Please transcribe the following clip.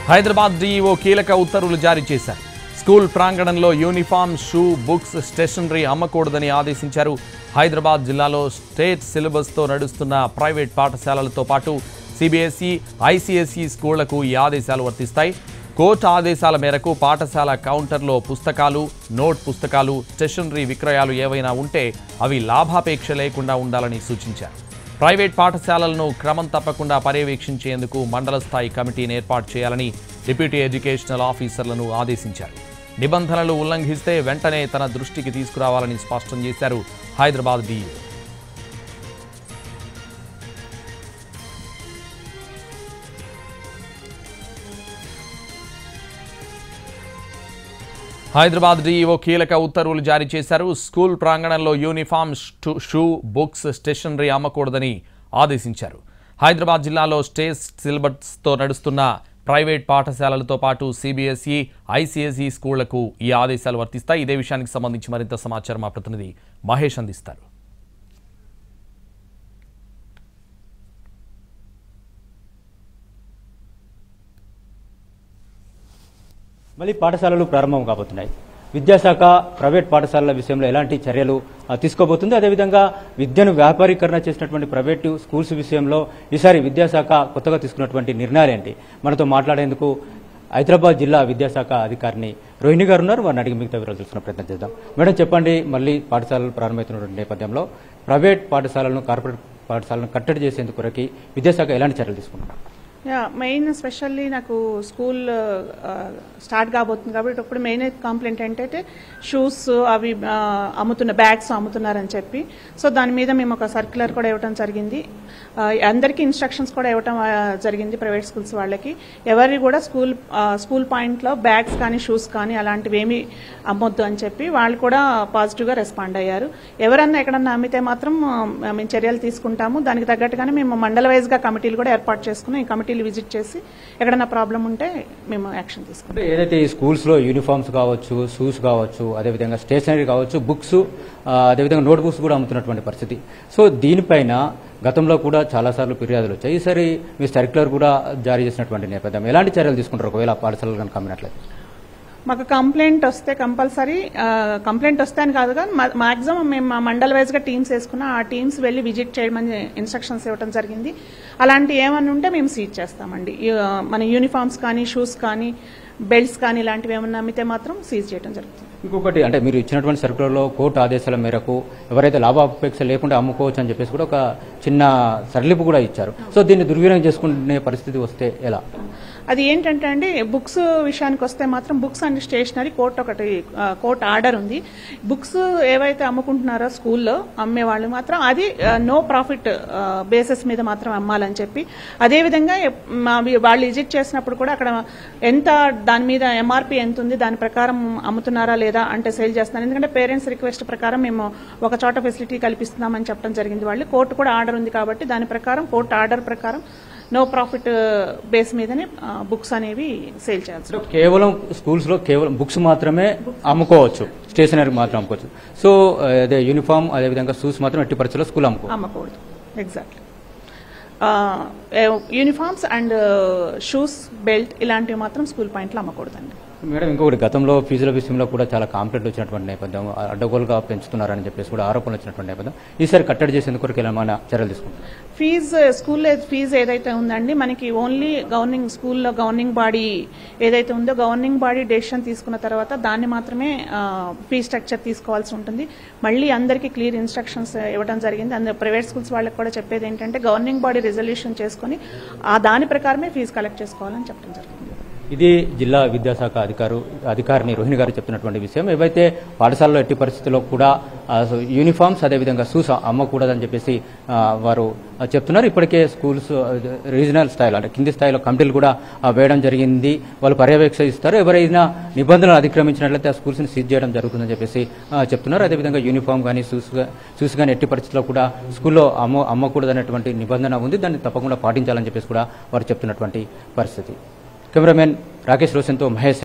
Hyderabad DEO కీలక ఉత్తర్వులు జారీ చేశారు స్కూల్ ప్రాంగణంలో యూనిఫామ్ షూ బుక్స్ స్టేషనరీ అమ్మకూడదని ఆదేశించారు హైదరాబాద్ జిల్లాలో స్టేట్ సిలబస్తో నడుస్తున్న ప్రైవేట్ పాఠశాలలతో పాటు సిబిఎస్ఈ ఐసిఎస్ఈ స్కూళ్లకు ఈ ఆదేశాలు వర్తిస్తాయి కోర్టు ఆదేశాల మేరకు పాఠశాల కౌంటర్లో పుస్తకాలు నోట్ పుస్తకాలు స్టేషనరీ విక్రయాలు ఏవైనా ఉంటే అవి లాభాపేక్ష లేకుండా ఉండాలని సూచించారు ప్రైవేట్ పాఠశాలలను క్రమం తప్పకుండా పర్యవేక్షించేందుకు మండల స్థాయి కమిటీని ఏర్పాటు చేయాలని డిప్యూటీ ఎడ్యుకేషనల్ ఆఫీసర్లను ఆదేశించారు నిబంధనలు ఉల్లంఘిస్తే వెంటనే తన దృష్టికి తీసుకురావాలని స్పష్టం చేశారు హైదరాబాద్ డీఈఓ హైదరాబాద్ డీఈఓ కీలక ఉత్తర్వులు జారీ చేశారు స్కూల్ ప్రాంగణంలో యూనిఫామ్ స్టు- షూ బుక్స్ స్టేషనరీ అమ్మకూడదని ఆదేశించారు హైదరాబాద్ జిల్లాలో స్టేట్ సిలబస్తో నడుస్తున్న ప్రైవేట్ పాఠశాలలతో పాటు సిబిఎస్ఈ ఐసిఎస్ఈ స్కూళ్లకు ఈ ఆదేశాలు వర్తిస్తాయి ఇదే విషయానికి సంబంధించి మరింత సమాచారం మా ప్రతినిధి మహేష్ అందిస్తారు మళ్ళీ పాఠశాలలు ప్రారంభం కాబోతున్నాయి విద్యాశాఖ ప్రైవేట్ పాఠశాలల విషయంలో ఎలాంటి చర్యలు ఆ, తీసుకోబోతుంది అదేవిధంగా విద్యను వ్యాపారీకరణ చేసినటువంటి ప్రైవేటు స్కూల్స్ విషయంలో ఈసారి విద్యాశాఖ కొత్తగా తీసుకున్నటువంటి నిర్ణయాలు ఏంటి మనతో మాట్లాడేందుకు హైదరాబాద్ జిల్లా విద్యాశాఖ అధికారిని రోహిణి గారు ఉన్నారు వారిని అడిగి మిగతా వివరాలు తెలుసుకునే ప్రయత్నం చేద్దాం మేడం చెప్పండి మళ్ళీ పాఠశాలలు ప్రారంభమవుతున్నటువంటి నేపథ్యంలో ప్రైవేట్ పాఠశాలలను కార్పొరేట్ పాఠశాలను కట్టడి చేసేందుకు కొరకి విద్యాశాఖ ఎలాంటి చర్యలు తీసుకున్నారు యా మెయిన్ స్పెషల్లీ నాకు స్కూల్ ఆ, స్టార్ట్ కాబోతుంది కాబట్టి ఇప్పుడు మెయిన్ కంప్లైంట్ ఏంటంటే షూస్ అవి ఆ, అమ్ముతున్న బ్యాగ్స్ అమ్ముతున్నారని చెప్పి సో దాని మీద మేము ఒక సర్క్యులర్ కూడా ఇవ్వడం జరిగింది ఆ, అందరికీ ఇన్స్ట్రక్షన్స్ కూడా ఇవ్వడం ఆ, జరిగింది ప్రైవేట్ స్కూల్స్ వాళ్ళకి ఎవరి కూడా స్కూల్ ఆ, స్కూల్ పాయింట్లో బ్యాగ్స్ కానీ షూస్ కానీ అలాంటివి ఏమీ అమ్మొద్దు అని చెప్పి వాళ్ళు కూడా పాజిటివ్గా రెస్పాండ్ అయ్యారు ఎవరన్నా ఎక్కడన్నా అమ్మితే మాత్రం ఆ, మేము చర్యలు తీసుకుంటాము దానికి తగ్గట్టుగానే మేము మండల వైజ్గా కమిటీలు కూడా ఏర్పాటు చేసుకుని ఈ కమిటీలు విజిట్ చేసి ఎక్కడన్నా ప్రాబ్లం ఉంటే మేము యాక్షన్ తీసుకుంటాం అంటే ఏదైతే ఈ స్కూల్స్ లో యూనిఫామ్స్ కావచ్చు షూస్ కావచ్చు అదేవిధంగా స్టేషనరీ కావచ్చు బుక్స్ ఆ, అదేవిధంగా నోట్ బుక్స్ కూడా అమ్ముతున్నటువంటి పరిస్థితి సో దీనిపైన గతంలో కూడా చాలాసార్లు ఫిర్యాదులు వచ్చాయి ఈసారి మీ సర్క్యులర్ కూడా జారీ చేసినటువంటి నేపథ్యం ఎలాంటి చర్యలు తీసుకుంటారు ఒకవేళ పాఠశాలలు కనుక అమ్మినట్లయితే మాకు కంప్లైంట్ వస్తే కంపల్సరీ కంప్లైంట్ వస్తే అని కాదు కానీ మాక్సిమం మేము మా మండల్ వైజ్గా టీమ్స్ వేసుకున్న ఆ టీమ్స్ వెళ్ళి విజిట్ చేయమని ఇన్స్ట్రక్షన్స్ ఇవ్వడం జరిగింది అలాంటి ఏమన్నా ఉంటే మేము సీజ్ చేస్తామండి ఈ, ఆ, మన యూనిఫామ్స్ కానీ షూస్ కానీ బెల్ట్స్ కానీ ఇలాంటివి ఏమన్నా అమ్మితే మాత్రం సీజ్ చేయడం జరుగుతుంది ఇంకొకటి అంటే మీరు ఇచ్చినటువంటి సర్క్యులర్లో కోర్టు ఆదేశాల మేరకు ఎవరైతే లాభాపేక్ష లేకుండా అమ్ముకోవచ్చు అని చెప్పేసి కూడా ఒక చిన్న సడలింపు కూడా ఇచ్చారు సో దీన్ని దుర్వినియోగం చేసుకునే పరిస్థితి వస్తే ఎలా అది ఏంటంటే అండి బుక్స్ విషయానికి వస్తే మాత్రం బుక్స్ అండ్ స్టేషనరీ కోర్ట్ ఒకటి ఆ, కోర్ట్ ఆర్డర్ ఉంది బుక్స్ ఏవైతే అమ్ముకుంటున్నారో స్కూల్లో అమ్మే వాళ్ళు మాత్రం అది నో ప్రాఫిట్ బేసిస్ మీద మాత్రం అమ్మాలని చెప్పి అదేవిధంగా ఎప్- మా వి- వాళ్ళు విజిట్ చేసినప్పుడు కూడా అక్కడ ఎంత దాని మీద ఎంఆర్పి ఎంత ఉంది దాని ప్రకారం అమ్ముతున్నారా లేదా అంటే సేల్ చేస్తున్నారు ఎందుకంటే పేరెంట్స్ రిక్వెస్ట్ ప్రకారం మేము ఒక చోట ఫెసిలిటీ కల్పిస్తున్నామని చెప్పడం జరిగింది వాళ్ళు కోర్టు కూడా ఆర్డర్ ఉంది కాబట్టి దాని ప్రకారం కోర్టు ఆర్డర్ ప్రకారం నో ప్రాఫిట్ బేస్ మీదనే బుక్స్ అనేవి సేల్ చేయాల్సి సో కేవలం స్కూల్స్ లో కేవలం బుక్స్ మాత్రమే అమ్ముకోవచ్చు స్టేషనరీ మాత్రం అమ్ముకోవచ్చు సో అదే యూనిఫామ్ అదేవిధంగా షూస్ మాత్రం ఎట్టి పరిస్థితుల్లో స్కూల్ అమ్ముకో అమ్మకూడదు exactly uniforms and shoes belt ఇలాంటివి మాత్రం స్కూల్ పాయింట్లో అమ్మకూడదండి మేడం ఇంకొకటి గతంలో ఫీజుల విషయంలో కూడా చాలా కాంప్లైంట్ వచ్చినటువంటి నేపథ్యం అడ్డగోలుగా పెంచుతున్నారని చెప్పేసి కూడా ఆరోపణలు వచ్చినటువంటి నేపథ్యం ఈసారి కట్టడి చేసేందుకు కొరకు ఏమైనా చర్యలు తీసుకుంటారు ఫీజు స్కూల్లో ఫీజు ఏదైతే ఉందండి మనకి ఓన్లీ గవర్నింగ్ స్కూల్లో గవర్నింగ్ బాడీ ఏదైతే ఉందో గవర్నింగ్ బాడీ డెసిషన్ తీసుకున్న తర్వాత దాన్ని మాత్రమే ఫీ స్ట్రక్చర్ తీసుకోవాల్సి ఉంటుంది మళ్ళీ అందరికీ క్లియర్ ఇన్స్ట్రక్షన్స్ ఇవ్వడం జరిగింది అందరు ప్రైవేట్ స్కూల్స్ వాళ్ళకి కూడా చెప్పేది ఏంటంటే గవర్నింగ్ బాడీ రిజల్యూషన్ చేసుకుని ఆ దాని ప్రకారమే ఫీజు కలెక్ట్ చేసుకోవాలని చెప్పడం జరిగింది ఇది జిల్లా విద్యాశాఖ అధికారు అధికారిని రోహిణి గారు చెప్తున్నటువంటి విషయం ఏవైతే పాఠశాలలో ఎట్టి పరిస్థితుల్లో కూడా ఆ, సో యూనిఫామ్స్ అదేవిధంగా షూస్ అమ్మకూడదని చెప్పేసి ఆ, వారు ఆ, చెప్తున్నారు ఇప్పటికే స్కూల్స్ ఆ, రీజనల్ స్థాయిలో అంటే కింది స్థాయిలో కమిటీలు కూడా ఆ, వేయడం జరిగింది వాళ్ళు పర్యవేక్షిస్తారు ఎవరైనా నిబంధనలు అతిక్రమించినట్లయితే ఆ స్కూల్స్ని సీజ్ చేయడం జరుగుతుందని చెప్పేసి ఆ, చెప్తున్నారు అదేవిధంగా యూనిఫామ్ కానీ షూస్ గా- షూస్ కానీ ఎట్టి పరిస్థితుల్లో కూడా స్కూల్లో అమ్మ అమ్మకూడదనేటువంటి నిబంధన ఉంది దాన్ని తప్పకుండా పాటించాలని చెప్పేసి కూడా వారు చెప్తున్నటువంటి పరిస్థితి కెమెరామెన్ రాకేష్ రోషన్తో మహేష్